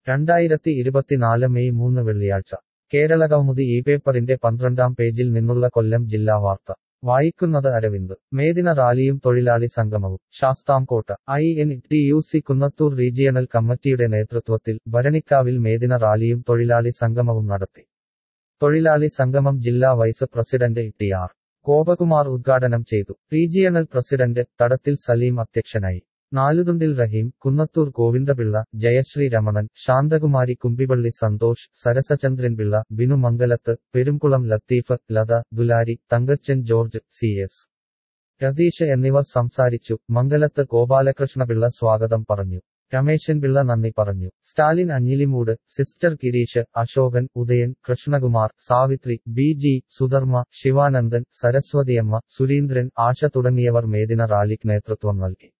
രണ്ടായിരത്തി ഇരുപത്തിനാല് മെയ് മൂന്ന് വെള്ളിയാഴ്ച കേരള കൗമുദി ഈ പേപ്പറിന്റെ പന്ത്രണ്ടാം പേജിൽ നിന്നുള്ള കൊല്ലം ജില്ലാ വാർത്ത വായിക്കുന്നത് അരവിന്ദ് മേദിന റാലിയും തൊഴിലാളി സംഗമവും Sasthamkotta I N T U C Kunnathur regional കമ്മിറ്റിയുടെ നേതൃത്വത്തിൽ ഭരണിക്കാവിൽ മേദിന റാലിയും തൊഴിലാളി സംഗമവും നടത്തി തൊഴിലാളി സംഗമം ജില്ലാ vice president T R Gopakumar ഉദ്ഘാടനം ചെയ്തു റീജിയണൽ പ്രസിഡന്റ് തടത്തിൽ സലീം അധ്യക്ഷനായി നാലുതുണ്ടിൽ റഹീം കുന്നത്തൂർ ഗോവിന്ദപിള്ള ജയശ്രീ രമണൻ ശാന്തകുമാരി കുമ്പിപള്ളി സന്തോഷ് സരസചന്ദ്രൻ പിള്ള ബിനു മംഗലത്ത് പെരുംകുളം ലത്തീഫ് ലത ദുലാരി തങ്കച്ചൻ ജോർജ് സി എസ് രതീഷ് എന്നിവർ സംസാരിച്ചു മംഗലത്ത് ഗോപാലകൃഷ്ണപിള്ള സ്വാഗതം പറഞ്ഞു രമേശൻ പിള്ള നന്ദി പറഞ്ഞു സ്റ്റാലിൻ അഞ്ഞിലിമൂട് സിസ്റ്റർ ഗിരീഷ് അശോകൻ ഉദയൻ കൃഷ്ണകുമാർ സാവിത്രി ബി ജി സുധർമ്മ ശിവാനന്ദൻ സരസ്വതിയമ്മ സുരീന്ദ്രൻ ആശ തുടങ്ങിയവർ മേദിന റാലിക്ക് നേതൃത്വം നൽകി